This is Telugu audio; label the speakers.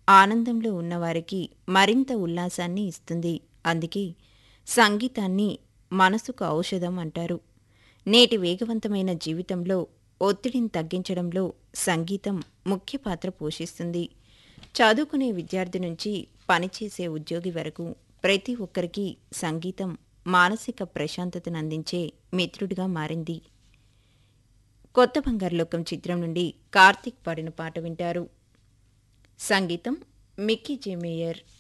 Speaker 1: ఆనందంలో ఉన్నవారికి మరింత ఉల్లాసాన్ని ఇస్తుంది అందుకే సంగీతాన్ని మనసుకు ఔషధం అంటారు నేటి వేగవంతమైన జీవితంలో ఒత్తిడిని తగ్గించడంలో సంగీతం ముఖ్య పాత్ర పోషిస్తుంది చదువుకునే విద్యార్థి నుంచి పనిచేసే ఉద్యోగి వరకు ప్రతి ఒక్కరికి సంగీతం మానసిక ప్రశాంతతను అందించే మిత్రుడిగా మారింది కొత్త బంగారు లోకం చిత్రం నుండి కార్తీక్ పాడిన పాట వింటారు సంగీతం మిక్కీ జే మేయర్